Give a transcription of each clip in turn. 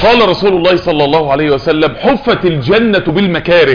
قال رسول الله صلى الله عليه وسلم حفت الجنة بالمكاره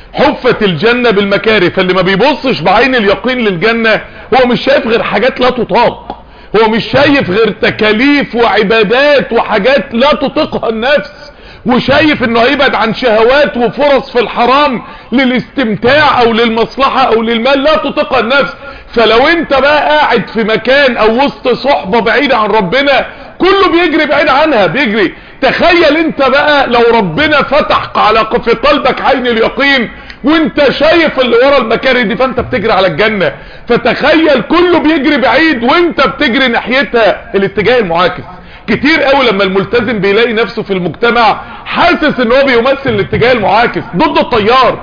حفت الجنة بالمكاره فاللي ما بيبصش بعين اليقين للجنة هو مش شايف غير حاجات لا تطاق هو مش شايف غير تكاليف وعبادات وحاجات لا تطيقها النفس وشايف انه هيبعد عن شهوات وفرص في الحرام للاستمتاع او للمصلحة او للمال لا تطيقها النفس فلو انت بقى قاعد في مكان او وسط صحبة بعيدة عن ربنا كله بيجري بعيد عنها بيجري تخيل انت بقى لو ربنا فتح على في قلبك عين اليقين وانت شايف اللي ورا المكاره دي فانت بتجري على الجنة فتخيل كله بيجري بعيد وانت بتجري ناحيتها الاتجاه المعاكس كتير قوي لما الملتزم بيلاقي نفسه في المجتمع حاسس ان هو بيمثل الاتجاه المعاكس ضد التيار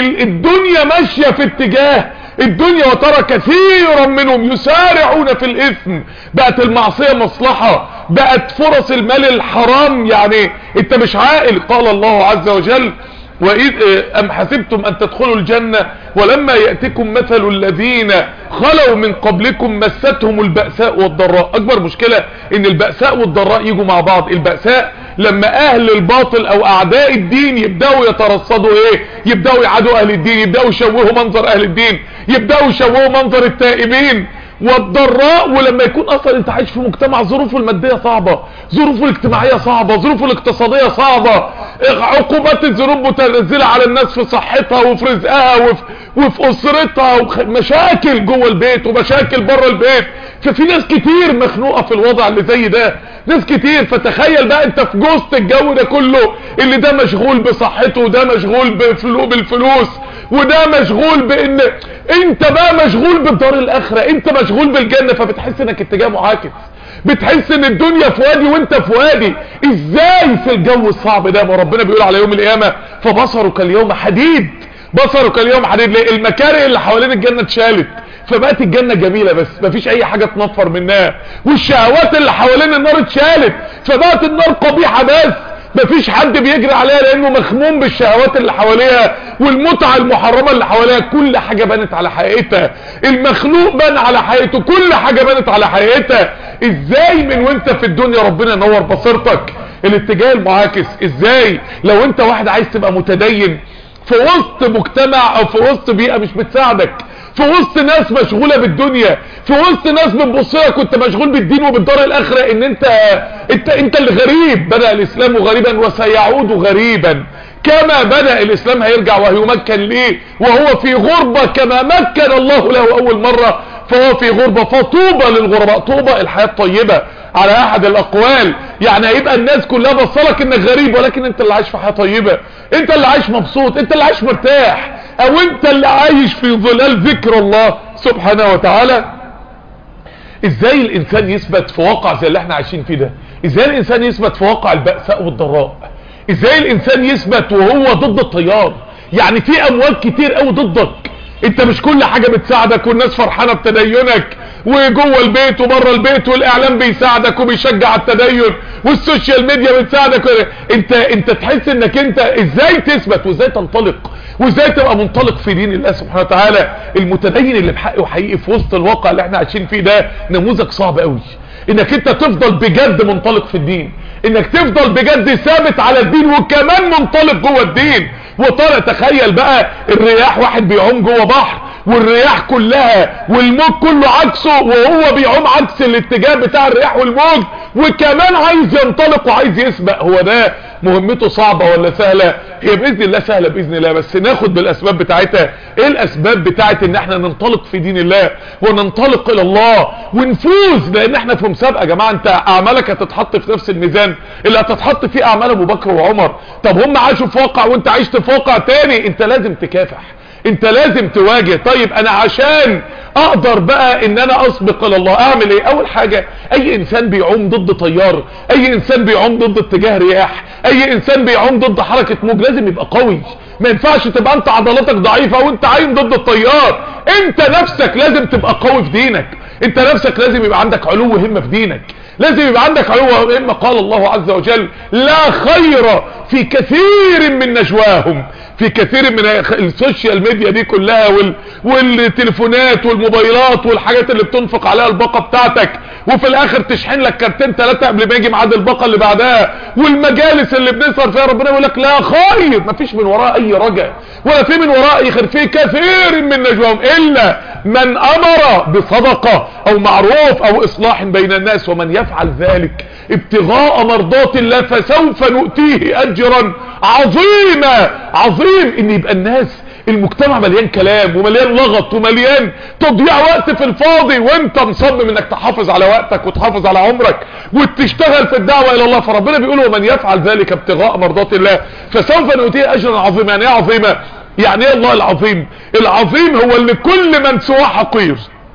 الدنيا ماشية في اتجاه الدنيا وترى كثيرا منهم يسارعون في الاثم بقت المعصية مصلحة بقت فرص المال الحرام يعني انت مش عاقل قال الله عز وجل وإذ أم حسبتم أن تدخلوا الجنة ولما يأتكم مثل الذين خلوا من قبلكم مستهم البأساء والضراء أكبر مشكلة إن البأساء والضراء يجوا مع بعض البأساء لما أهل الباطل أو أعداء الدين يبدأوا يترصدوا إيه يبدأوا يعادوا أهل الدين يبدأوا يشوهوا منظر أهل الدين يبدأوا يشوهوا منظر التائبين والضراء ولما يكون اصلا انت عايش في مجتمع ظروفه المادية صعبة ظروفه الاجتماعية صعبة ظروفه الاقتصادية صعبة عقوبات الذنوب متنزلة على الناس في صحتها وفي رزقها وفي, وفي اسرتها ومشاكل جوه البيت ومشاكل بره البيت ففي ناس كتير مخنوقة في الوضع اللي زي ده ناس كتير فتخيل بقى انت في جوست الجو ده كله اللي ده مشغول بصحته وده مشغول بالفلوس وده مشغول بان انت بقى مشغول بالدار الاخرة انت مشغول بالجنة فبتحس انك اتجاه معاكس بتحس ان الدنيا في وادي وانت في وادي ازاي في الجو الصعب ده ما ربنا بيقول على يوم القيامة فبصرك اليوم حديد بصرك اليوم حديد ليه المكاره اللي حوالين الجنة اتشالت فبقت الجنة جميلة بس مفيش اي حاجة تنفر منها والشهوات اللي حوالين النار اتشالت فبقت النار قبيحة بس مفيش حد بيجري عليها لانه مخموم بالشهوات اللي حواليها والمتعة المحرمة اللي حواليها كل حاجة بانت على حقيقتها المخلوق بان على حقيقته كل حاجة بانت على حقيقتها ازاي من وانت في الدنيا ربنا ينور بصيرتك الاتجاه المعاكس ازاي لو انت واحد عايز تبقى متدين في وسط مجتمع او في وسط بيئة مش بتساعدك في وسط ناس مشغولة بالدنيا في وسط ناس بتبصلك وانت مشغول بالدين وبالدار الاخرة ان انت انت انت اللي غريب بدأ الاسلام غريبا وسيعود غريبا كما بدأ الاسلام هيرجع وهيمكن ليه وهو في غربة كما مكن الله له اول مرة فهو في غربة فطوبى للغرباء طوبى الحياة الطيبة على احد الاقوال يعني هيبقى الناس كلها بصلك انك غريب ولكن انت اللي عايش في حياة طيبة انت اللي عايش مبسوط انت اللي عايش مرتاح او انت اللي عايش في ظلال ذكر الله سبحانه وتعالى ازاي الانسان يثبت في واقع زي اللي احنا عايشين فيه ده ازاي الانسان يثبت في واقع البأساء والضراء ازاي الانسان يثبت وهو ضد التيار يعني في اموال كتير قوي ضدك انت مش كل حاجة بتساعدك والناس فرحانة بتدينك وجوه البيت وبره البيت والاعلام بيساعدك وبيشجع التدين والسوشيال ميديا بتساعدك انت انت تحس انك انت ازاي تثبت وازاي تنطلق وازاي تبقى منطلق في دين الله سبحانه وتعالى المتدين اللي بحقه حقيقي في وسط الواقع اللي احنا عايشين فيه ده نموذج صعب قوي انك انت تفضل بجد منطلق في الدين انك تفضل بجد ثابت على الدين وكمان منطلق جوه الدين وطارق تخيل بقى الرياح واحد بيعوم جوه بحر والرياح كلها والموج كله عكسه وهو بيعوم عكس الاتجاه بتاع الرياح والموج وكمان عايز ينطلق وعايز يسبق هو ده مهمته صعبة ولا سهلة هي بإذن الله سهلة بإذن الله بس ناخد بالأسباب بتاعتها ايه الأسباب بتاعت ان احنا ننطلق في دين الله وننطلق الى الله ونفوز لان احنا في مسابقة يا جماعة انت اعمالك هتتحط في نفس الميزان اللي هتتحط فيه اعمال ابو بكر وعمر طب هم عاشوا في واقع وانت عشت في واقع تاني انت لازم تكافح انت لازم تواجه طيب انا عشان اقدر بقى ان انا اسبق الى الله اعمل ايه اول حاجة اي انسان بيعوم ضد تيار اي انسان بيعوم ضد اتجاه رياح اي انسان بيعوم ضد حركة موج لازم يبقى قوي ما ينفعش تبقى انت عضلاتك ضعيفة وانت عايم ضد التيار انت نفسك لازم تبقى قوي في دينك انت نفسك لازم يبقى عندك علو همة في دينك لازم يبقى عندك علو اما قال الله عز وجل لا خير في كثير من نجواهم في كثير من السوشيال ميديا دي كلها وال... والتليفونات والموبايلات والحاجات اللي بتنفق عليها الباقة بتاعتك وفي الاخر تشحن لك كارتين ثلاثة قبل ما يجي ميعاد الباقة اللي بعدها والمجالس اللي بنسهر فيها ربنا يقول لك لا خير مفيش من وراء اي رجع ولا في من وراء اي خير في كثير من نجواهم الا من امر بصدقة او معروف او اصلاح بين الناس ومن يفعل ذلك ابتغاء مرضات الله فسوف نؤتيه اجرا عظيما عظيم ان يبقى الناس المجتمع مليان كلام ومليان لغط ومليان تضييع وقت في الفاضي وانت مصمم انك تحافظ على وقتك وتحافظ على عمرك وتشتغل في الدعوة الى الله فربنا بيقول ومن يفعل ذلك ابتغاء مرضات الله فسوف نؤتيه اجرا عظيما يعني ايه عظيمة يعني ايه الله العظيم العظيم هو اللي كل من سواه حقير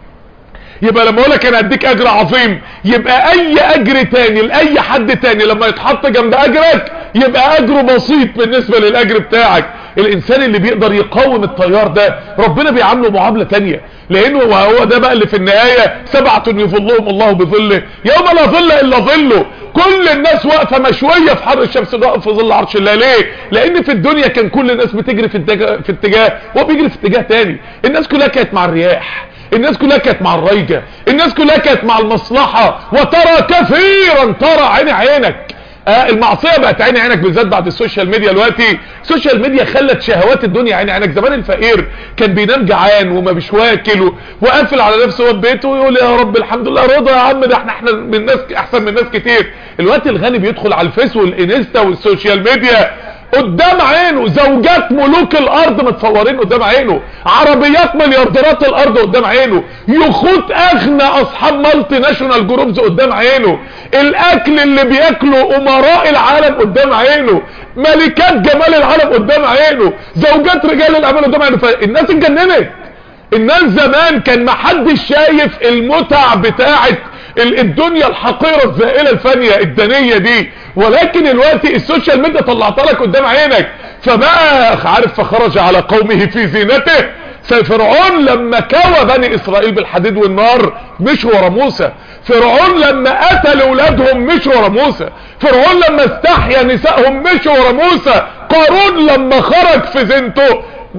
يبقى لما اقولك انا اديك اجر عظيم يبقى اي اجر تاني لاي حد تاني لما يتحط جنب اجرك يبقى اجره بسيط بالنسبة للاجر بتاعك الانسان اللي بيقدر يقاوم التيار ده ربنا بيعامله معاملة تانية لانه وهو ده بقى اللي في النهاية سبعة يظلهم الله بظله يوم لا ظل الا ظله كل الناس واقفة مشوية في حر الشمس ده في ظل عرش الله ليه لان في الدنيا كان كل الناس بتجري في اتجاه في اتجاه وهو بيجري في اتجاه تاني الناس كلها كانت مع الرياح الناس كلها كانت مع الريجة الناس كلها كانت مع المصلحة وترى كثيرا ترى عين عينك آه المعصية بقت عين عينك بالذات بعد السوشيال ميديا دلوقتي السوشيال ميديا خلت شهوات الدنيا عين عينك زمان الفقير كان بينام جعان وما بيش واكل وقافل على نفسه في بيته ويقول يا رب الحمد لله رضا يا عم ده احنا احنا من ناس احسن من ناس كتير الوقت الغني بيدخل على الفيس والانستا والسوشيال ميديا قدام عينه زوجات ملوك الارض متصورين قدام عينه عربيات مليارديرات الارض قدام عينه يخوت اغنى اصحاب مالتي ناشونال جروبز قدام عينه الاكل اللي بياكله امراء العالم قدام عينه ملكات جمال العالم قدام عينه زوجات رجال الاعمال قدام عينه فالناس اتجننت الناس زمان كان محدش شايف المتع بتاعت الدنيا الحقيرة الزائلة الفانية الدنية دي ولكن الوقت السوشيال ميديا طلعتها لك قدام عينك فبقى عارف فخرج على قومه في زينته فرعون لما كوى بني اسرائيل بالحديد والنار مش ورا موسى فرعون لما قتل اولادهم مش ورا موسى فرعون لما استحيا نسائهم مش ورا موسى قارون لما خرج في زينته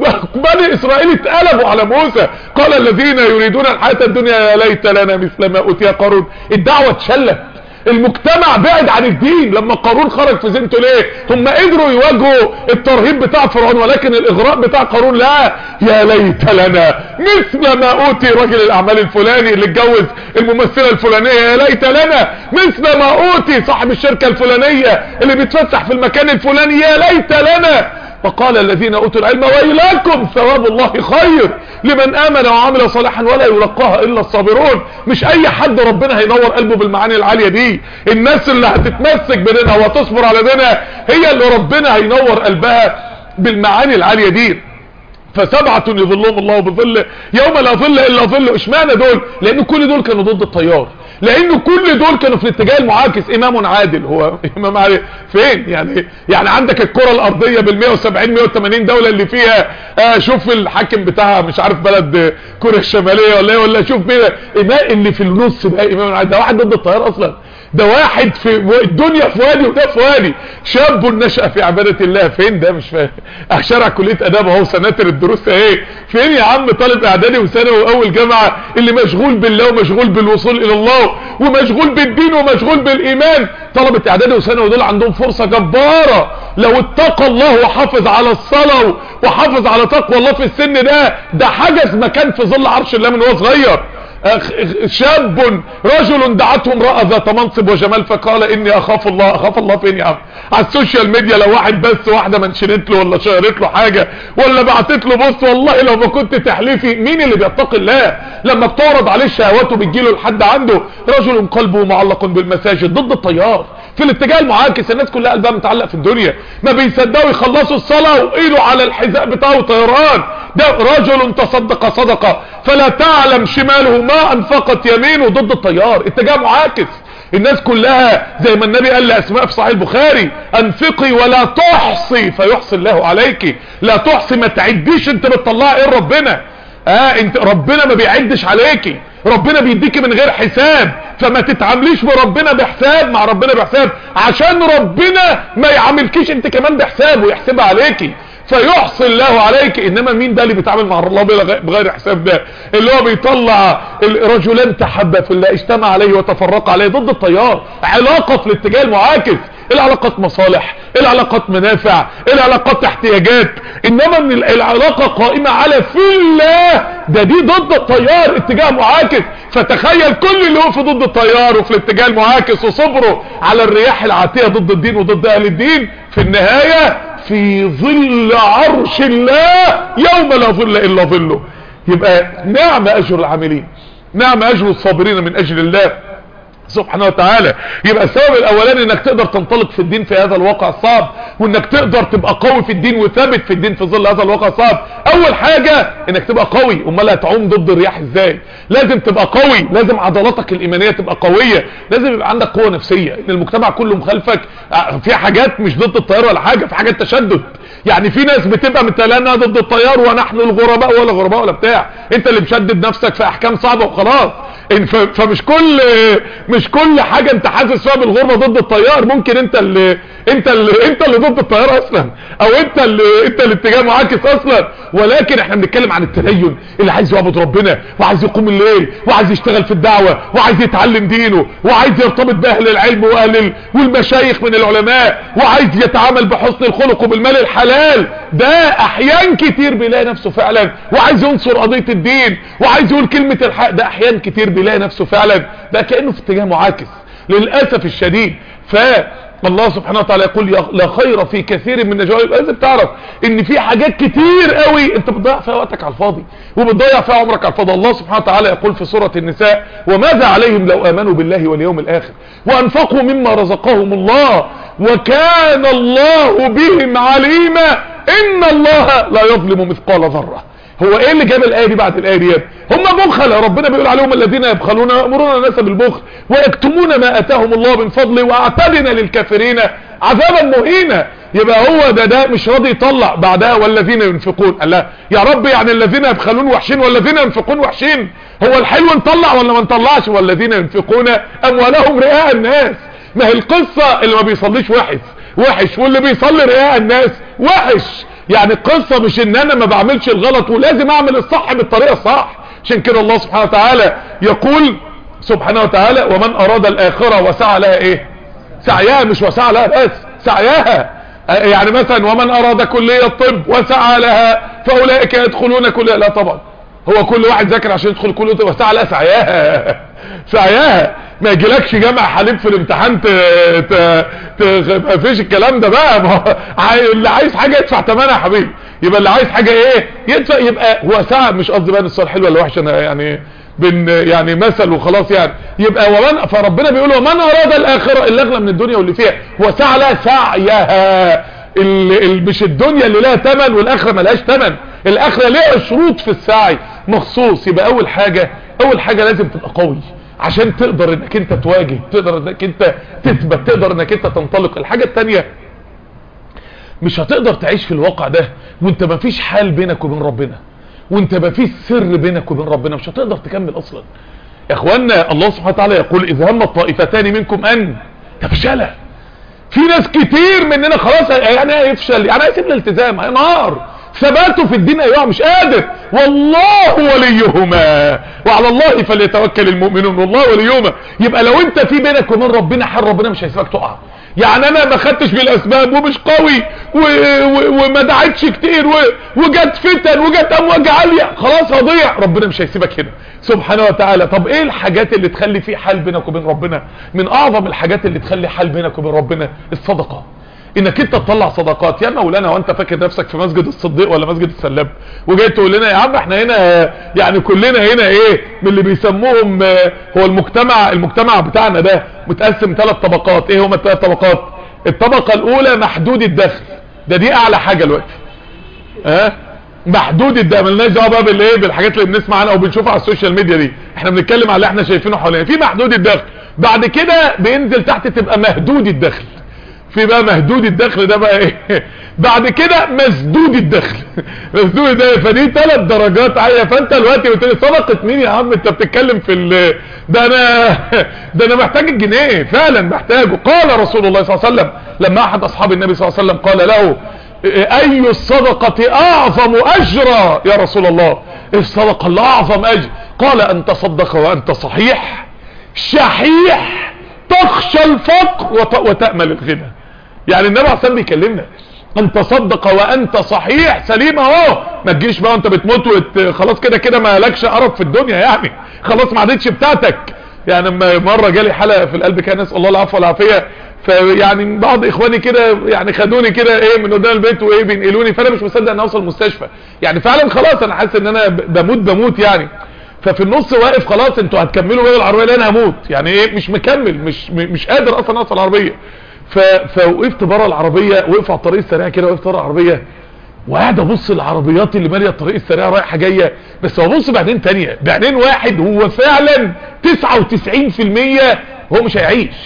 بني اسرائيل اتقلبوا على موسى قال الذين يريدون الحياة الدنيا يا ليت لنا مثل ما اوتي قارون الدعوة اتشلت المجتمع بعد عن الدين لما قارون خرج في زينته ليه هم قدروا يواجهوا الترهيب بتاع فرعون ولكن الاغراء بتاع قارون لا يا ليت لنا مثل ما اوتي رجل الاعمال الفلاني اللي اتجوز الممثله الفلانيه يا ليت لنا مثل ما اوتي صاحب الشركه الفلانيه اللي بيتفسح في المكان الفلاني يا ليت لنا وقال الذين اوتوا العلم ويلاكم ثواب الله خير لمن امن وعمل صالحا ولا يلقاها الا الصابرون مش اي حد ربنا هينور قلبه بالمعاني العالية دي الناس اللي هتتمسك بدينها وتصبر على دينها هي اللي ربنا هينور قلبها بالمعاني العالية دي فسبعة يظلهم الله بظله يوم لا ظل الا ظله اشمعنى دول لان كل دول كانوا ضد التيار لان كل دول كانوا في الاتجاه المعاكس امام عادل هو امام عادل فين يعني يعني عندك الكرة الارضية بال 170 180 دولة اللي فيها آه شوف الحاكم بتاعها مش عارف بلد كوريا الشمالية ولا ايه ولا شوف مين اللي في النص ده امام عادل ده واحد ضد التيار اصلا ده واحد في الدنيا في وادي وده في وادي شاب نشأ في عبادة الله فين ده مش فاهم شارع كلية اداب اهو سناتر الدروس اهي فين يا عم طالب اعدادي وثانوي واول جامعة اللي مشغول بالله ومشغول بالوصول الى الله ومشغول بالدين ومشغول بالايمان طلبة اعدادي وثانوي دول عندهم فرصة جبارة لو اتقى الله وحافظ على الصلاة وحافظ على تقوى الله في السن ده ده حجز مكان في ظل عرش الله من وهو صغير شاب رجل دعته امرأة ذات منصب وجمال فقال اني اخاف الله اخاف الله فين يا عم على السوشيال ميديا لو واحد بس واحدة منشنت له ولا شيرت له حاجة ولا بعتت له بص والله لو ما كنت تحليفي مين اللي بيتقي الله لما بتعرض عليه الشهوات وبتجيله لحد عنده رجل قلبه معلق بالمساجد ضد التيار في الاتجاه المعاكس الناس كلها قلبها متعلق في الدنيا ما بيصدقوا يخلصوا الصلاة وايده على الحذاء بتاعه طيران ده رجل تصدق صدقة فلا تعلم شماله ما انفقت يمينه ضد التيار اتجاه معاكس الناس كلها زي ما النبي قال لأسماء في صحيح البخاري انفقي ولا تحصي فيحصي الله عليك لا تحصي ما تعديش انت بتطلعي ايه ربنا اه انت ربنا ما بيعدش عليكي ربنا بيديكي من غير حساب فما تتعامليش بربنا بحساب مع ربنا بحساب عشان ربنا ما يعاملكيش انت كمان بحساب ويحسبها عليكي فيحصي الله عليك انما مين ده اللي بيتعامل مع الله بغير حساب ده اللي هو بيطلع الرجلان تحبا في الله اجتمع عليه وتفرق عليه ضد التيار علاقة في الاتجاه المعاكس العلاقات مصالح العلاقات منافع العلاقات احتياجات انما من العلاقة قائمة على في الله ده دي ضد التيار اتجاه معاكس فتخيل كل اللي وقف ضد التيار وفي الاتجاه المعاكس وصبره على الرياح العاتية ضد الدين وضد اهل الدين في النهاية في ظل عرش الله يوم لا ظل الا ظله يبقى نعم اجر العاملين نعم اجر الصابرين من اجل الله سبحانه وتعالى يبقى السبب الاولاني انك تقدر تنطلق في الدين في هذا الواقع الصعب وانك تقدر تبقى قوي في الدين وثابت في الدين في ظل هذا الواقع الصعب اول حاجة انك تبقى قوي امال هتعوم ضد الرياح ازاي لازم تبقى قوي لازم عضلاتك الايمانية تبقى قوية لازم يبقى عندك قوة نفسية ان المجتمع كله مخالفك في حاجات مش ضد الطيار ولا حاجة في حاجات تشدد يعني في ناس بتبقى متلانها ضد الطيار ونحن الغرباء ولا غرباء ولا بتاع انت اللي مشدد نفسك في احكام صعبة وخلاص فمش كل مش كل حاجة انت حاسس فيها بالغربة ضد الطيار ممكن انت اللي انت اللي انت اللي ضد الطيار اصلا او انت اللي انت الاتجاه معاكس اصلا ولكن احنا بنتكلم عن التدين اللي عايز يعبد ربنا وعايز يقوم الليل وعايز يشتغل في الدعوة وعايز يتعلم دينه وعايز يرتبط باهل العلم واهل والمشايخ من العلماء وعايز يتعامل بحسن الخلق وبالمال الحلال ده احيان كتير بيلاقي نفسه فعلا وعايز ينصر قضية الدين وعايز يقول كلمة الحق ده احيان كتير بيلاقي نفسه فعلا ده كأنه في اتجاه معاكس للأسف الشديد ف الله سبحانه وتعالى يقول لا خير في كثير من نجوى لازم تعرف ان في حاجات كتير قوي انت بتضيع فيها وقتك على الفاضي وبتضيع فيها عمرك على الفاضي الله سبحانه وتعالى يقول في سورة النساء وماذا عليهم لو امنوا بالله واليوم الاخر وانفقوا مما رزقهم الله وكان الله بهم عليما ان الله لا يظلم مثقال ذره هو ايه اللي جاب الايه دي بعد الايه دي هم بخل ربنا بيقول عليهم الذين يبخلون يامرون الناس بالبخل ويكتمون ما اتاهم الله من فضله واعتدنا للكافرين عذابا مهينا يبقى هو ده ده مش راضي يطلع بعدها والذين ينفقون قال لا يا رب يعني الذين يبخلون وحشين والذين ينفقون وحشين هو الحلو نطلع ولا ما نطلعش والذين ينفقون اموالهم رئاء الناس ما هي القصة اللي ما بيصليش وحش وحش واللي بيصلي رئاء الناس وحش يعني القصة مش ان انا ما بعملش الغلط ولازم اعمل الصح بالطريقة الصح عشان كده الله سبحانه وتعالى يقول سبحانه وتعالى ومن اراد الاخرة وسعى لها ايه سعيها مش وسعى لها بس سعيها يعني مثلا ومن اراد كلية الطب وسعى لها فاولئك يدخلون كلية لا طبعا هو كل واحد ذاكر عشان يدخل كلية الطب وسعى لها سعيها سعيها ما يجيلكش جامع حليب في الامتحان ت... ت... ت... ما فيش الكلام ده بقى ما اللي عايز حاجة يدفع ثمنها يا حبيبي يبقى اللي عايز حاجة ايه يدفع يبقى هو ساعة مش قصدي بقى السؤال حلو ولا وحش انا يعني بن يعني مثل وخلاص يعني يبقى ومن فربنا بيقول ومن اراد الاخره اللي اغلى من الدنيا واللي فيها وسعى لها سعيها اللي مش الدنيا اللي لها ثمن والاخره ملهاش ثمن الاخره ليها شروط في السعي مخصوص يبقى اول حاجه اول حاجه لازم تبقى قوي عشان تقدر انك انت تواجه تقدر انك انت تثبت تقدر انك انت تنطلق الحاجه الثانيه مش هتقدر تعيش في الواقع ده وانت ما فيش حال بينك وبين ربنا وانت ما فيش سر بينك وبين ربنا مش هتقدر تكمل اصلا يا اخوانا الله سبحانه وتعالى يقول اذا هم الطائفتان منكم ان تفشلا في ناس كتير مننا خلاص يعني هيفشل يعني هيسيب الالتزام هينهار ثباته في الدين ايوه مش قادر والله وليهما وعلى الله فليتوكل المؤمنون والله وليهما يبقى لو انت في بينك وبين ربنا حال ربنا مش هيسيبك تقع يعني انا ما خدتش بالاسباب ومش قوي و... و... وما دعتش كتير و... وجت فتن وجت امواج عاليه خلاص هضيع ربنا مش هيسيبك هنا سبحانه وتعالى طب ايه الحاجات اللي تخلي في حال بينك وبين ربنا من اعظم الحاجات اللي تخلي حال بينك وبين ربنا الصدقه انك انت تطلع صدقات يا مولانا وانت فاكر نفسك في مسجد الصديق ولا مسجد السلاب وجاي تقول لنا يا عم احنا هنا يعني كلنا هنا ايه من اللي بيسموهم هو المجتمع المجتمع بتاعنا ده متقسم ثلاث طبقات ايه هما الثلاث طبقات الطبقة الاولى محدود الدخل ده دي اعلى حاجة دلوقتي ها أه؟ محدود الدخل مالناش دعوه بقى بالايه بالحاجات اللي بنسمع عنها او بنشوفها على السوشيال ميديا دي احنا بنتكلم على اللي احنا شايفينه حوالينا في محدود الدخل بعد كده بينزل تحت تبقى مهدود الدخل في بقى مهدود الدخل ده بقى ايه بعد كده مسدود الدخل مسدود ده فدي ثلاث درجات عاليه فانت دلوقتي قلت لي صدقه مين يا عم انت بتتكلم في ال ده انا ده انا محتاج الجنيه فعلا محتاجه قال رسول الله صلى الله عليه وسلم لما احد اصحاب النبي صلى الله عليه وسلم قال له اي الصدقة اعظم اجرا يا رسول الله الصدقة الاعظم اجر قال ان تصدق وانت صحيح شحيح تخشى الفقر وت... وتأمل الغنى يعني النبي عليه الصلاة بيكلمنا ان تصدق وانت صحيح سليم اهو ما تجيش بقى انت بتموت وت... خلاص كده كده ما لكش قرب في الدنيا يعني خلاص ما عادتش بتاعتك يعني مرة جالي حلقة في القلب كان نسأل الله العفو والعافية فيعني بعض اخواني كده يعني خدوني كده ايه من قدام البيت وايه بينقلوني فانا مش مصدق ان اوصل المستشفى يعني فعلا خلاص انا حاسس ان انا بموت بموت يعني ففي النص واقف خلاص انتوا هتكملوا بقى العربيه لان هموت يعني ايه مش مكمل مش مش قادر اصلا اوصل العربيه فوقفت بره العربيه وقف على الطريق السريع كده وقفت بره العربيه وقاعد ابص العربيات اللي ماليه الطريق السريع رايحه جايه بس ببص بعدين تانية بعدين واحد هو فعلا 99% هو مش هيعيش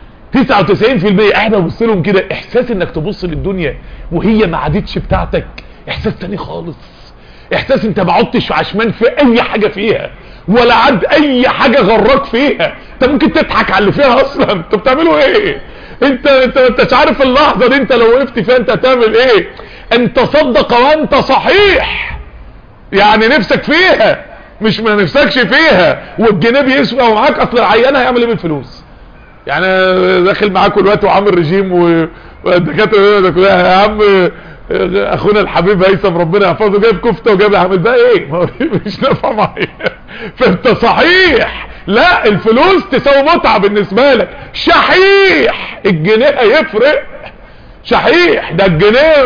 99% قاعد ابص لهم كده احساس انك تبص للدنيا وهي ما عادتش بتاعتك احساس تاني خالص احساس انت ما عدتش عشمان في اي حاجة فيها ولا عد اي حاجة غراك فيها انت ممكن تضحك على اللي فيها اصلا انت بتعملوا ايه انت انت ما انتش عارف اللحظة دي انت لو وقفت فيها انت هتعمل ايه ان تصدق وانت صحيح يعني نفسك فيها مش ما نفسكش فيها والجنيه بيسوى ومعاك اصل العيان هيعمل ايه بالفلوس يعني داخل معاكم دلوقتي وعامل رجيم والدكاتره يا عم اخونا الحبيب هيثم ربنا يحفظه جايب كفته وجايب عامل بقى ايه مش نافع معايا فانت صحيح لا الفلوس تساوي متعه بالنسبه لك شحيح الجنيه هيفرق شحيح ده الجنيه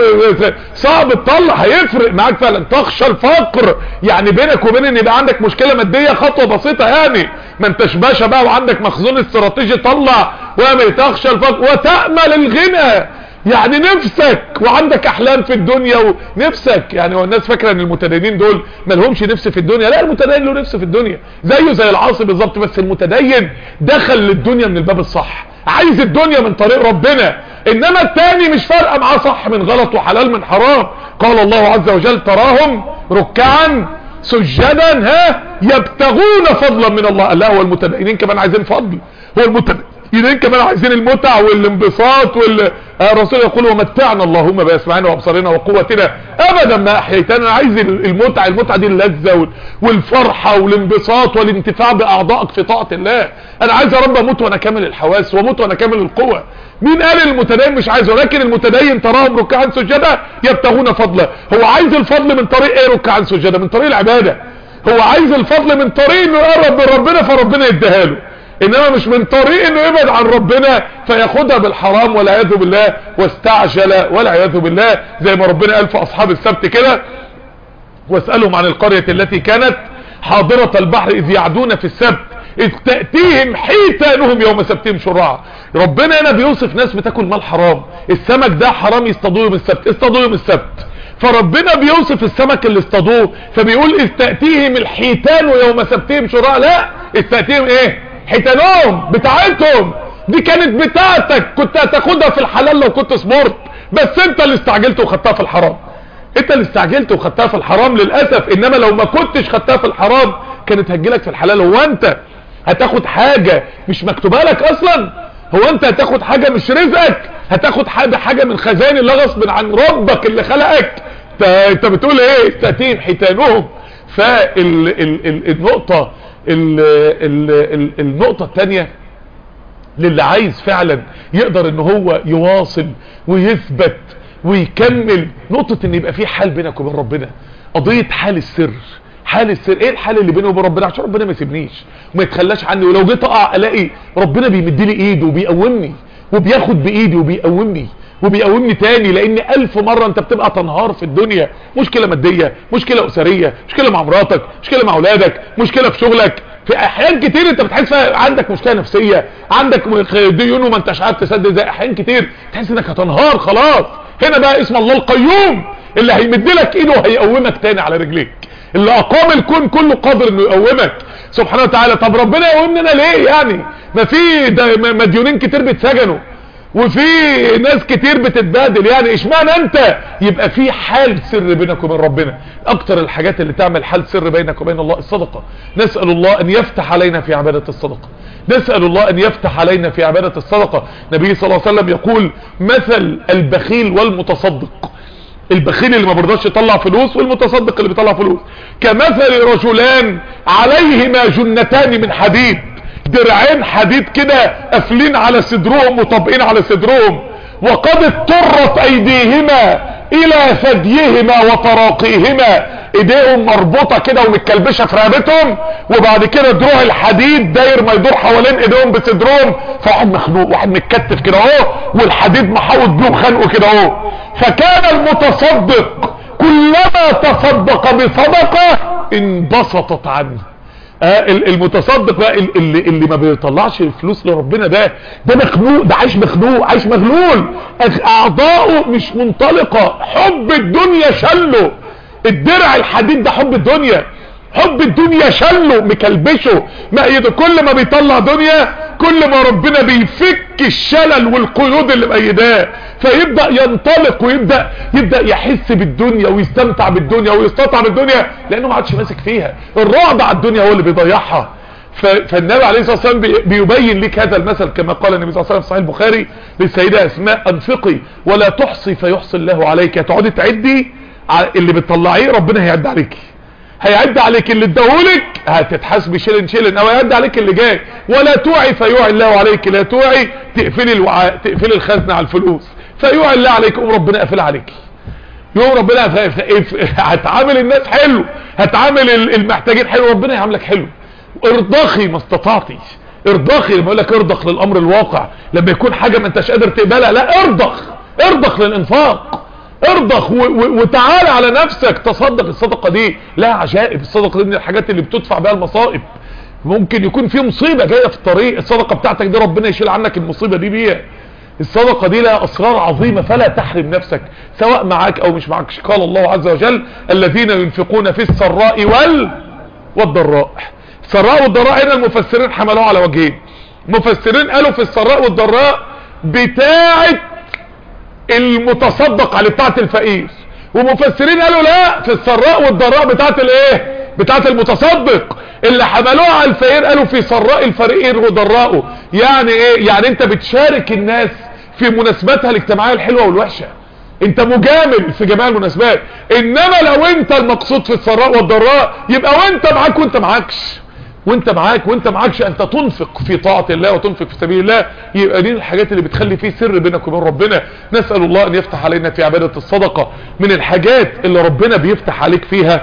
صعب تطلع هيفرق معاك فعلا تخشى الفقر يعني بينك وبين ان يبقى عندك مشكله ماديه خطوه بسيطه يعني ما انتش باشا بقى وعندك مخزون استراتيجي طلع واعمل تخشى الفقر وتامل الغنى يعني نفسك وعندك احلام في الدنيا ونفسك يعني هو الناس فاكره ان المتدينين دول ما لهمش نفس في الدنيا لا المتدين له نفس في الدنيا زيه زي العاصي بالظبط بس المتدين دخل للدنيا من الباب الصح عايز الدنيا من طريق ربنا انما التاني مش فارقه معاه صح من غلط وحلال من حرام قال الله عز وجل تراهم ركعا سجدا ها يبتغون فضلا من الله لا هو المتدينين كمان عايزين فضل هو المتدينين كمان عايزين المتع والانبساط وال الرسول يقول ومتعنا اللهم باسمعنا وابصارنا وقوتنا ابدا ما احييتنا عايز المتعه المتعه دي اللذه والفرحه والانبساط والانتفاع باعضائك في طاعه الله انا عايز يا رب اموت وانا كامل الحواس واموت وانا كامل القوه مين قال المتدين مش عايز ولكن المتدين تراهم ركعا سجدا يبتغون فضلا هو عايز الفضل من طريق ايه ركعا سجدا من طريق العباده هو عايز الفضل من طريق انه يقرب من ربنا فربنا يديها له انما مش من طريق انه يبعد عن ربنا فياخدها بالحرام والعياذ بالله واستعجل والعياذ بالله زي ما ربنا قال في اصحاب السبت كده واسألهم عن القرية التي كانت حاضرة البحر اذ يعدون في السبت اذ تأتيهم حيتانهم يوم سبتهم شرعا ربنا هنا بيوصف ناس بتاكل مال حرام السمك ده حرام يصطادوه يوم السبت اصطادوه يوم السبت فربنا بيوصف السمك اللي اصطادوه فبيقول اذ تأتيهم الحيتان يوم سبتهم شرعا لا اذ تأتيهم ايه حيتانهم بتاعتهم دي كانت بتاعتك كنت هتاخدها في الحلال لو كنت صبرت بس انت اللي استعجلت وخدتها في الحرام انت اللي استعجلت وخدتها في الحرام للأسف انما لو ما كنتش خدتها في الحرام كانت هتجيلك في الحلال هو انت هتاخد حاجة مش مكتوبة لك اصلا هو انت هتاخد حاجة مش رزقك هتاخد حاجة حاجة من خزائن الله غصب عن ربك اللي خلقك انت بتقول ايه استاتين حيتانهم فالنقطة ال ال ال النقطة الثانية للي عايز فعلا يقدر ان هو يواصل ويثبت ويكمل نقطة ان يبقى في حال بينك وبين ربنا قضية حال السر حال السر ايه الحال اللي بيني وبين ربنا عشان ربنا ما يسيبنيش وما يتخلاش عني ولو جيت اقع الاقي ربنا بيمد لي ايده وبيقومني وبياخد بايدي وبيقومني وبيقومني تاني لان الف مرة انت بتبقى تنهار في الدنيا مشكلة مادية مشكلة اسرية مشكلة مع مراتك مشكلة مع اولادك مشكلة في شغلك في احيان كتير انت بتحس فيها عندك مشكلة نفسية عندك ديون وما انتش عارف تسدد زي احيان كتير تحس انك هتنهار خلاص هنا بقى اسم الله القيوم اللي هيمد لك ايده وهيقومك تاني على رجليك اللي اقام الكون كله قادر انه يقومك سبحانه وتعالى طب ربنا يقومنا ليه يعني ما في مديونين كتير بيتسجنوا وفي ناس كتير بتتبادل يعني اشمعنى انت يبقى في حال سر بينك وبين ربنا اكتر الحاجات اللي تعمل حال سر بينك وبين الله الصدقة نسأل الله ان يفتح علينا في عبادة الصدقة نسأل الله ان يفتح علينا في عبادة الصدقة نبي صلى الله عليه وسلم يقول مثل البخيل والمتصدق البخيل اللي ما برضاش يطلع فلوس والمتصدق اللي بيطلع فلوس كمثل رجلان عليهما جنتان من حديد درعين حديد كده قافلين على صدرهم وطابقين على صدرهم وقد اضطرت ايديهما الى ثديهما وتراقيهما ايديهم مربوطه كده ومتكلبشه في رقبتهم وبعد كده دروع الحديد داير ما يدور حوالين ايديهم بصدرهم فواحد مخنوق واحد متكتف كده اهو والحديد محوط بيه وخانقه كده اهو فكان المتصدق كلما تصدق بصدقه انبسطت عنه آه المتصدق بقى اللي, اللي ما بيطلعش فلوس لربنا ده ده مخنوق ده عايش مخنوق عايش مغلول اعضاؤه مش منطلقة حب الدنيا شله الدرع الحديد ده حب الدنيا حب الدنيا شله مكلبشه مأيده كل ما بيطلع دنيا كل ما ربنا بيفك الشلل والقيود اللي مأيداه فيبدأ ينطلق ويبدأ يبدأ يحس بالدنيا ويستمتع بالدنيا ويستطع بالدنيا لانه ما عادش ماسك فيها الرعب على الدنيا هو اللي بيضيعها فالنبي عليه الصلاة والسلام بيبين لك هذا المثل كما قال النبي صلى الله عليه وسلم في صحيح البخاري للسيدة اسماء انفقي ولا تحصي فيحصي الله عليك هتقعدي تعدي اللي بتطلعيه ربنا هيعد عليكي هيعد عليك اللي اداهولك هتتحاسبي شيلن شيلن او هيعد عليك اللي جاي ولا توعي فيوعي الله عليك لا توعي تقفلي الوعاء تقفلي الخزنه على الفلوس فيوعي الله عليك يقوم ربنا قافل عليك يوم ربنا هتعامل الناس حلو هتعامل المحتاجين حلو ربنا يعاملك حلو ارضخي ما استطعتي ارضخي لما يقول لك ارضخ للامر الواقع لما يكون حاجه ما انتش قادر تقبلها لا ارضخ ارضخ للانفاق ارضخ وتعالى على نفسك تصدق الصدقة دي لا عجائب الصدقة دي من الحاجات اللي بتدفع بها المصائب ممكن يكون في مصيبة جاية في الطريق الصدقة بتاعتك دي ربنا يشيل عنك المصيبة دي بيها الصدقة دي لها اسرار عظيمة فلا تحرم نفسك سواء معاك او مش معاك قال الله عز وجل الذين ينفقون في السراء وال والضراء السراء والضراء هنا المفسرين حملوها على وجهين مفسرين قالوا في السراء والضراء بتاعه المتصدق على بتاعه الفقير ومفسرين قالوا لا في السراء والضراء بتاعه الايه بتاعه المتصدق اللي حملوها على الفقير قالوا في سراء الفقير وضراءه يعني ايه يعني انت بتشارك الناس في مناسباتها الاجتماعيه الحلوه والوحشه انت مجامل في جميع المناسبات انما لو انت المقصود في السراء والضراء يبقى وانت معاك وانت معاكش وانت معاك وانت معاكش انت تنفق في طاعة الله وتنفق في سبيل الله يبقى دي الحاجات اللي بتخلي فيه سر بينك وبين ربنا نسأل الله ان يفتح علينا في عبادة الصدقة من الحاجات اللي ربنا بيفتح عليك فيها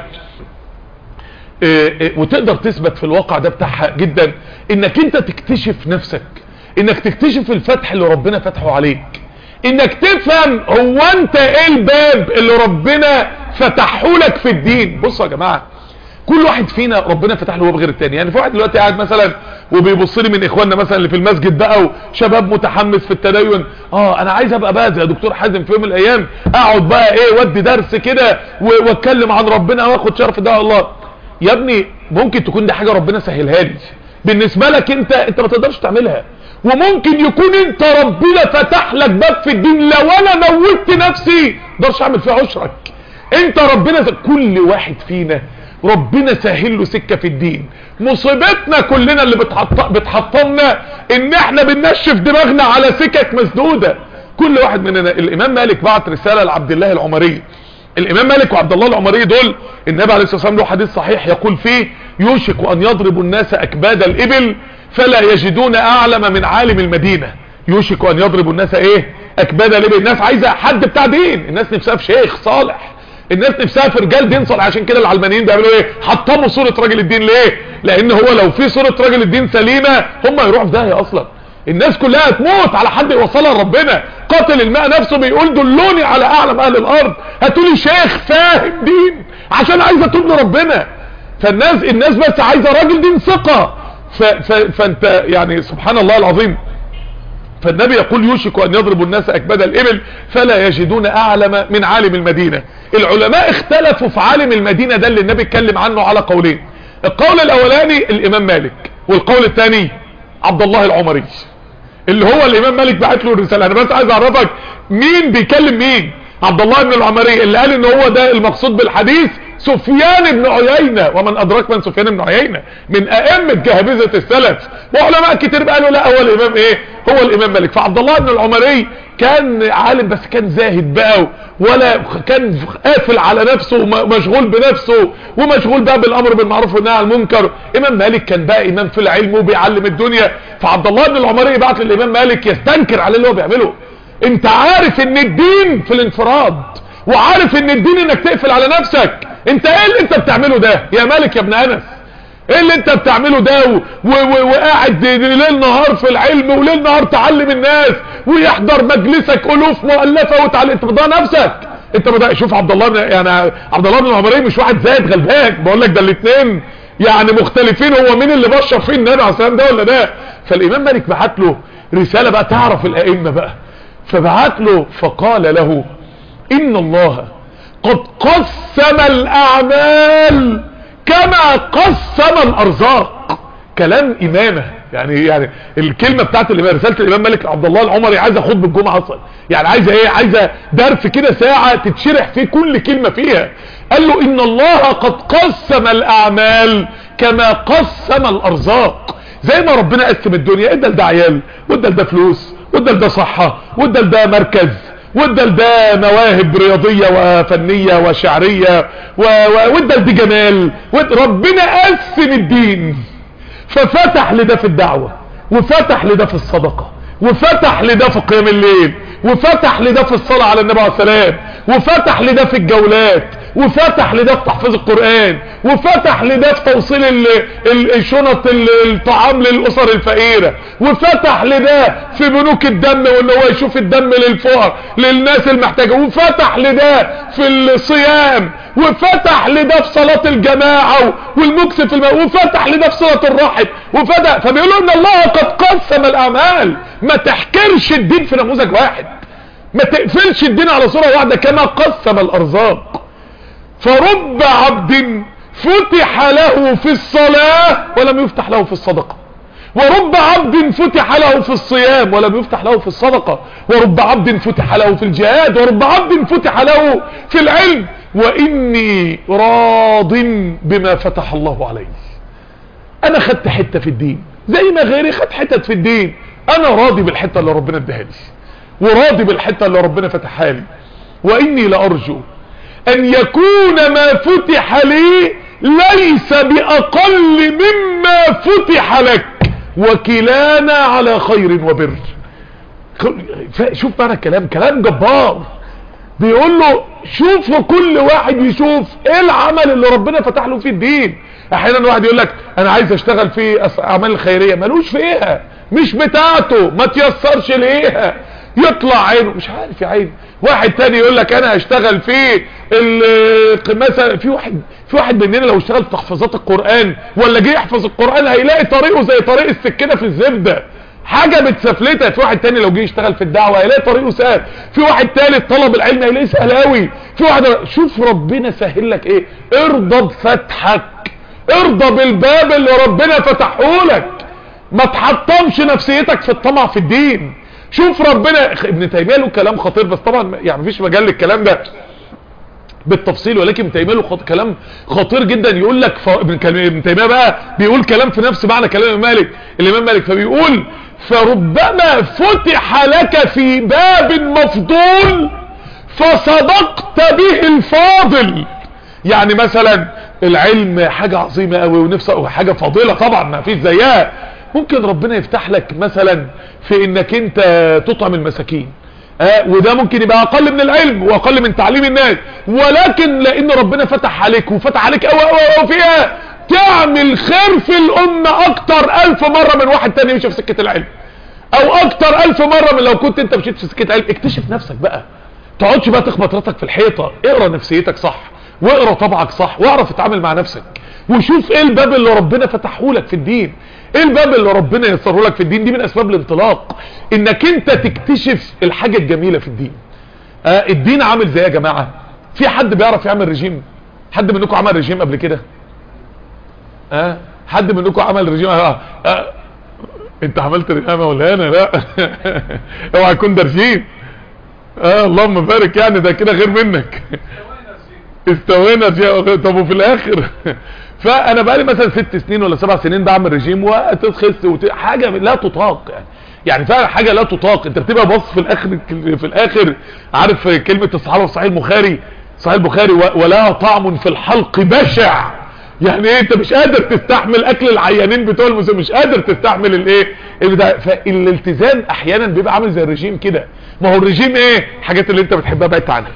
اه اه وتقدر تثبت في الواقع ده بتاعها جدا انك انت تكتشف نفسك انك تكتشف الفتح اللي ربنا فتحه عليك انك تفهم هو انت ايه الباب اللي ربنا فتحه لك في الدين بصوا يا جماعه كل واحد فينا ربنا فتح له باب غير التاني يعني في واحد دلوقتي قاعد مثلا وبيبص لي من اخواننا مثلا اللي في المسجد بقى وشباب متحمس في التدين اه انا عايز ابقى بقى زي دكتور حازم في يوم من الايام اقعد بقى ايه ودي درس كده واتكلم عن ربنا واخد شرف ده الله يا ابني ممكن تكون دي حاجه ربنا سهلها لي بالنسبه لك انت انت ما تقدرش تعملها وممكن يكون انت ربنا فتح لك باب في الدين لو انا موتت نفسي ما اقدرش اعمل فيه عشرك انت ربنا كل واحد فينا ربنا سهل له سكة في الدين مصيبتنا كلنا اللي بتحط بتحطمنا ان احنا بننشف دماغنا على سكك مسدودة كل واحد مننا الامام مالك بعت رسالة لعبد الله العمري الامام مالك وعبد الله العمري دول النبي عليه الصلاة والسلام له حديث صحيح يقول فيه يوشك ان يضرب الناس اكباد الابل فلا يجدون اعلم من عالم المدينة يوشك ان يضرب الناس ايه اكباد الابل الناس عايزة حد بتاع دين الناس نفسها في شيخ صالح الناس نفسها في رجال دين صالح عشان كده العلمانيين بيعملوا ايه حطموا صورة راجل الدين ليه لان هو لو في صورة راجل الدين سليمة هم يروحوا في داهية اصلا الناس كلها تموت على حد يوصلها لربنا قاتل الماء نفسه بيقول دلوني على اعلم اهل الارض هاتولي شيخ فاهم دين عشان عايز اتوب لربنا فالناس الناس بس عايزه راجل دين ثقه فانت يعني سبحان الله العظيم فالنبي يقول يوشك ان يضرب الناس اكباد الابل فلا يجدون اعلم من عالم المدينة العلماء اختلفوا في عالم المدينة ده اللي النبي اتكلم عنه على قولين القول الاولاني الامام مالك والقول الثاني عبد الله العمري اللي هو الامام مالك بعت له الرساله انا بس عايز اعرفك مين بيكلم مين عبد الله بن العمري اللي قال ان هو ده المقصود بالحديث سفيان بن عيينة ومن ادراك من سفيان بن عيينة من ائمة جهبذة السلف وعلماء كتير قالوا لا هو الامام ايه هو الامام مالك فعبد الله بن العمري كان عالم بس كان زاهد بقى ولا كان قافل على نفسه ومشغول بنفسه ومشغول بقى بالامر بالمعروف والنهي عن المنكر امام مالك كان بقى امام في العلم وبيعلم الدنيا فعبد الله بن العمري يبعت للامام مالك يستنكر عليه اللي هو بيعمله انت عارف ان الدين في الانفراد وعارف ان الدين انك تقفل على نفسك انت ايه اللي انت بتعمله ده يا مالك يا ابن انس ايه اللي انت بتعمله ده و... و... وقاعد ليل نهار في العلم وليل نهار تعلم الناس ويحضر مجلسك الوف مؤلفه وتعلم انت بتضيع نفسك انت بدا شوف عبد الله بن يعني عبد الله بن العمري مش واحد زايد غلبان بقول لك ده الاثنين يعني مختلفين هو مين اللي بشر فيه النبي عليه السلام ده ولا ده فالامام مالك بعت له رساله بقى تعرف الائمه بقى فبعت له فقال له ان الله قد قسم الاعمال كما قسم الارزاق كلام امامه يعني يعني الكلمه بتاعت الامام رساله الامام مالك عبد الله العمري عايزه خطبه الجمعه اصلا يعني عايزه ايه عايزه درس كده ساعه تتشرح فيه كل كلمه فيها قال له ان الله قد قسم الاعمال كما قسم الارزاق زي ما ربنا قسم الدنيا ادى لده عيال وادى لده فلوس وادى لده صحه وادى لده مركز وادى لده مواهب رياضيه وفنيه وشعريه وادى لده جمال ربنا قسم الدين ففتح لده في الدعوة وفتح لده في الصدقة وفتح لده في قيام الليل وفتح لده في الصلاة على النبي عليه السلام وفتح لده في الجولات وفتح لده في تحفيظ القرآن وفتح لده في توصيل الشنط الطعام للأسر الفقيرة وفتح لده في بنوك الدم وان هو يشوف الدم للفقر للناس المحتاجة وفتح لده في الصيام وفتح لده في صلاة الجماعة والمكس في الماء وفتح لده في صلاة الرحم وفتح فبيقولوا ان الله قد قسم الاعمال ما تحكرش الدين في نموذج واحد ما تقفلش الدين على صورة واحدة كما قسم الارزاق فرب عبد فتح له في الصلاة ولم يفتح له في الصدقة ورب عبد فتح له في الصيام ولم يفتح له في الصدقة ورب عبد فتح له في الجهاد ورب عبد فتح له في العلم وإني راض بما فتح الله عليه أنا خدت حتة في الدين زي ما غيري خد حتة في الدين أنا راضي بالحتة اللي ربنا اداها لي وراضي بالحتة اللي ربنا فتحها لي وإني لأرجو أن يكون ما فتح لي ليس بأقل مما فتح لك وكلانا على خير وبر شوف معنى الكلام كلام جبار بيقول له شوف كل واحد يشوف ايه العمل اللي ربنا فتح له فيه الدين احيانا واحد يقول لك انا عايز اشتغل في اعمال الخيريه ملوش فيها مش بتاعته ما تيسرش ليها يطلع عينه مش عارف يا عيني واحد تاني يقول لك انا هشتغل في مثلا في واحد في واحد مننا لو اشتغل في تحفيظات القران ولا جه يحفظ القران هيلاقي طريقه زي طريق السكينه في الزبده حاجة متسفلتة في واحد تاني لو جه يشتغل في الدعوة هيلاقي طريقه سهل في واحد تالت طلب العلم هيلاقيه سهل قوي في واحد شوف ربنا سهل لك ايه ارضى بفتحك ارضى بالباب اللي ربنا فتحه لك ما تحطمش نفسيتك في الطمع في الدين شوف ربنا ابن تيمية له كلام خطير بس طبعا يعني مفيش مجال للكلام ده بالتفصيل ولكن ابن تيميه له خط... كلام خطير جدا يقول لك ف... ابن تيميه بقى بيقول كلام في نفس معنى كلام الامام مالك الامام مالك فبيقول فربما فتح لك في باب مفضول فصدقت به الفاضل يعني مثلا العلم حاجة عظيمة قوي ونفسه حاجة فاضلة طبعا ما فيش زيها ممكن ربنا يفتح لك مثلا في انك انت تطعم المساكين آه وده ممكن يبقى اقل من العلم واقل من تعليم الناس ولكن لان ربنا فتح عليك وفتح عليك قوي قوي قوي فيها تعمل خير في الامة اكتر الف مرة من واحد تاني يمشي في سكة العلم او اكتر الف مرة من لو كنت انت مشيت في سكة علم اكتشف نفسك بقى تقعدش بقى تخبط راسك في الحيطة اقرا نفسيتك صح واقرا طبعك صح واعرف تتعامل مع نفسك وشوف ايه الباب اللي ربنا فتحه لك في الدين ايه الباب اللي ربنا يسره لك في الدين دي من اسباب الانطلاق انك انت تكتشف الحاجة الجميلة في الدين آه الدين عامل زي يا جماعة في حد بيعرف يعمل رجيم حد منكم عمل رجيم قبل كده آه حد منكم عمل رجيم آه. آه انت عملت رقامه ولا انا لا اوعى يكون ده رجيم اه اللهم بارك يعني ده كده غير منك استوينا رجيم طب وفي الاخر فانا بقالي مثلا ست سنين ولا سبع سنين بعمل رجيم وتخس وت... حاجه لا تطاق يعني يعني فعلا حاجه لا تطاق انت بتبقى باص في الاخر في الاخر عارف كلمه الصحابه في صحيح البخاري صحيح البخاري ولا طعم في الحلق بشع يعني ايه انت مش قادر تستحمل اكل العيانين بتوع المسلمين مش قادر تستحمل الايه البتاع فالالتزام احيانا بيبقى عامل زي الرجيم كده ما هو الرجيم ايه الحاجات اللي انت بتحبها بعدت عنها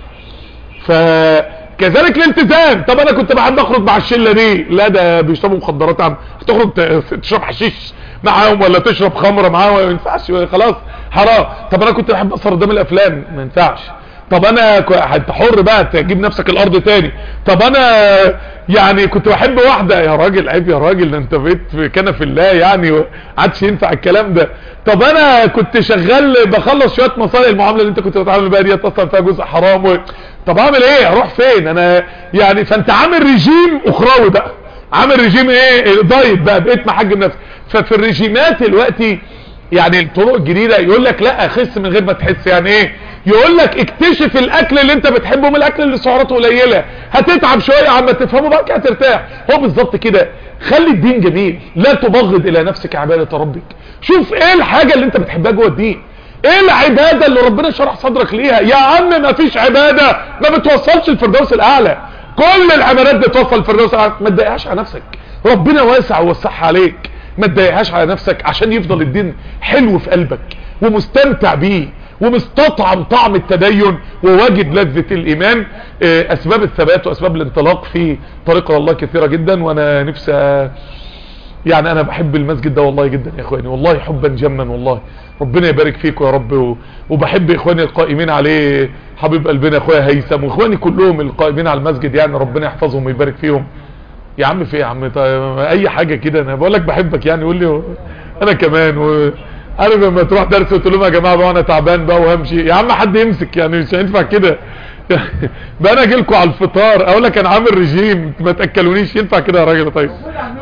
فكذلك الالتزام طب انا كنت بحب اخرج مع الشله دي لا ده بيشربوا مخدرات عم هتخرج تشرب حشيش معاهم ولا تشرب خمره معاهم ما ينفعش خلاص حرام طب انا كنت بحب اسهر قدام الافلام ما ينفعش طب انا انت حر بقى تجيب نفسك الارض تاني طب انا يعني كنت بحب واحده يا راجل عيب يا راجل ده انت بقيت في كنف الله يعني عادش ينفع الكلام ده طب انا كنت شغال بخلص شويه مصالح المعامله اللي انت كنت بتتعامل بيها دي اصلا فيها جزء حرام و... طب اعمل ايه اروح فين انا يعني فانت عامل رجيم اخروي بقى عامل رجيم ايه دايت بقى بقيت محجم نفسك ففي الرجيمات دلوقتي يعني الطرق الجديده يقول لك لا خس من غير ما تحس يعني ايه يقول لك اكتشف الاكل اللي انت بتحبه من الاكل اللي سعراته قليله هتتعب شويه عما تفهمه بقى كده هترتاح هو بالظبط كده خلي الدين جميل لا تبغض الى نفسك عباده ربك شوف ايه الحاجه اللي انت بتحبها جوه الدين ايه العباده اللي ربنا شرح صدرك ليها يا عم ما فيش عباده ما بتوصلش الفردوس الاعلى كل العبادات بتوصل الفردوس الاعلى ما تضايقهاش على نفسك ربنا واسع ووسعها عليك ما تضايقهاش على نفسك عشان يفضل الدين حلو في قلبك ومستمتع بيه ومستطعم طعم التدين وواجد لذة الايمان اسباب الثبات واسباب الانطلاق في طريق الله كثيرة جدا وانا نفسي يعني انا بحب المسجد ده والله جدا يا اخواني والله حبا جما والله ربنا يبارك فيكم يا رب وبحب اخواني القائمين عليه حبيب قلبنا اخويا هيثم واخواني كلهم القائمين على المسجد يعني ربنا يحفظهم ويبارك فيهم يا عم في يا عم طيب اي حاجة كده انا بقول لك بحبك يعني قول لي انا كمان و... عارف لما تروح درس وتقول لهم يا جماعه بقى انا تعبان بقى وهمشي يا عم حد يمسك يعني مش هينفع كده بقى انا اجي لكم على الفطار اقول لك انا عامل رجيم ما تاكلونيش ينفع كده يا راجل طيب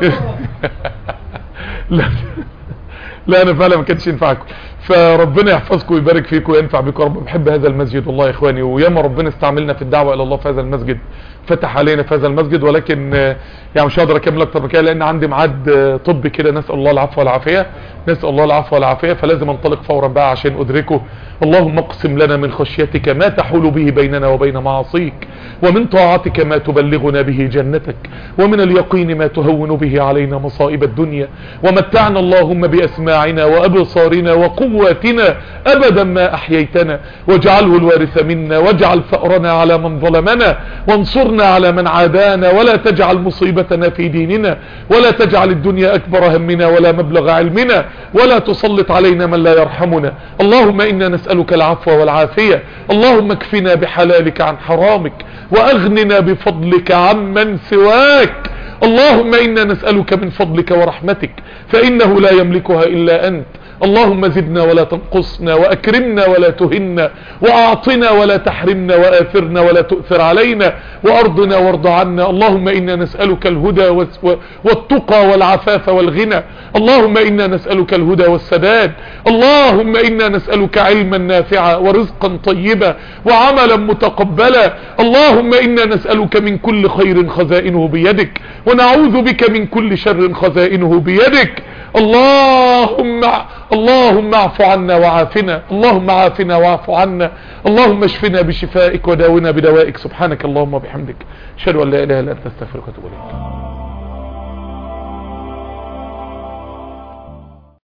لا لا انا فعلا ما كانش ينفعكم فربنا يحفظكم ويبارك فيكم وينفع بكم رب بحب هذا المسجد والله يا اخواني وياما ربنا استعملنا في الدعوه الى الله في هذا المسجد فتح علينا في هذا المسجد ولكن يعني مش هقدر اكمل اكتر من كده لان عندي ميعاد طبي كده نسال الله العفو والعافيه نسال الله العفو والعافيه فلازم انطلق فورا بقى عشان ادركه اللهم اقسم لنا من خشيتك ما تحول به بيننا وبين معاصيك ومن طاعتك ما تبلغنا به جنتك ومن اليقين ما تهون به علينا مصائب الدنيا ومتعنا اللهم باسماعنا وابصارنا وقواتنا ابدا ما احييتنا واجعله الوارث منا واجعل ثأرنا على من ظلمنا وانصرنا على من عادانا ولا تجعل مصيبتنا في ديننا ولا تجعل الدنيا اكبر همنا ولا مبلغ علمنا ولا تسلط علينا من لا يرحمنا اللهم انا نسألك العفو والعافية اللهم اكفنا بحلالك عن حرامك واغننا بفضلك عمن سواك اللهم انا نسألك من فضلك ورحمتك فانه لا يملكها الا انت اللهم زدنا ولا تنقصنا واكرمنا ولا تهنا واعطنا ولا تحرمنا واثرنا ولا تؤثر علينا وارضنا وارض عنا اللهم انا نسألك الهدى والتقى والعفاف والغنى اللهم انا نسألك الهدى والسداد اللهم انا نسألك علما نافعا ورزقا طيبا وعملا متقبلا اللهم انا نسألك من كل خير خزائنه بيدك ونعوذ بك من كل شر خزائنه بيدك اللهم اللهم اعف عنا وعافنا اللهم عافنا واعف عنا اللهم اشفنا بشفائك وداونا بدوائك سبحانك اللهم وبحمدك اشهد ان لا اله الا انت استغفرك واتوب اليك